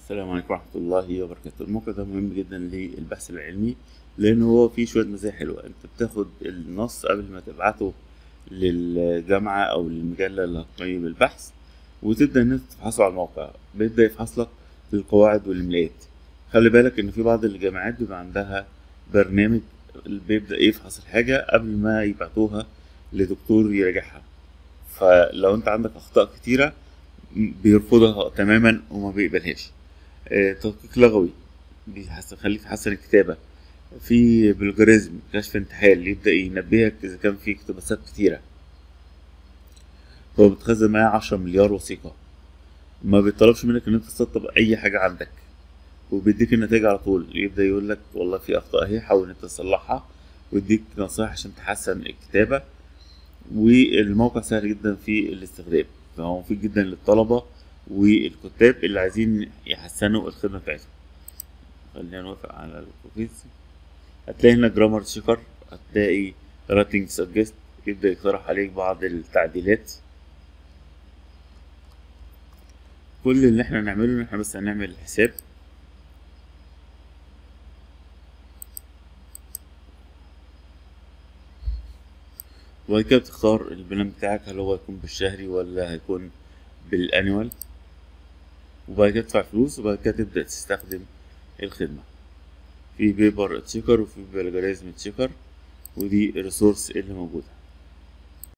السلام عليكم ورحمة الله وبركاته الموقع ده مهم جدا للبحث العلمي لأن هو فيه شوية مزايا حلوة أنت بتاخد النص قبل ما تبعته للجامعة أو للمجلة اللي هتقيم البحث وتبدأ إن أنت تفحصه على الموقع بيبدأ يفحص لك القواعد والإملاءات خلي بالك إن في بعض الجامعات بيبقى عندها برنامج اللي بيبدأ يفحص الحاجة قبل ما يبعتوها لدكتور يراجعها فلو أنت عندك أخطاء كتيرة بيرفضها تماما وما بيقبلهاش آه، تدقيق لغوي بيحسن خليك تحسن الكتابة في بلجاريزم كشف انتحال يبدأ ينبهك إذا كان في اقتباسات كتيرة هو بتخزن معاه عشرة مليار وثيقة ما بيطلبش منك إن أنت تسطب أي حاجة عندك وبيديك النتائج على طول يبدأ يقول لك والله في أخطاء أهي حاول إن أنت تصلحها ويديك نصائح عشان تحسن الكتابة والموقع سهل جدا في الاستخدام فهو مفيد جدا للطلبة والكتاب اللي عايزين يحسنوا الخدمة بتاعتهم خلينا نوافق على الكوكيز هتلاقي هنا جرامر تشيكر هتلاقي راتنج سجست يبدأ يقترح عليك بعض التعديلات كل اللي احنا نعمله ان احنا بس هنعمل الحساب وبعد كده بتختار البلان بتاعك هل هو هيكون بالشهري ولا هيكون بالانيوال وبعد كده تدفع فلوس وبعد كده تبدأ تستخدم الخدمة في بيبر تشيكر وفي بلجاريزم تشيكر ودي الريسورس اللي موجودة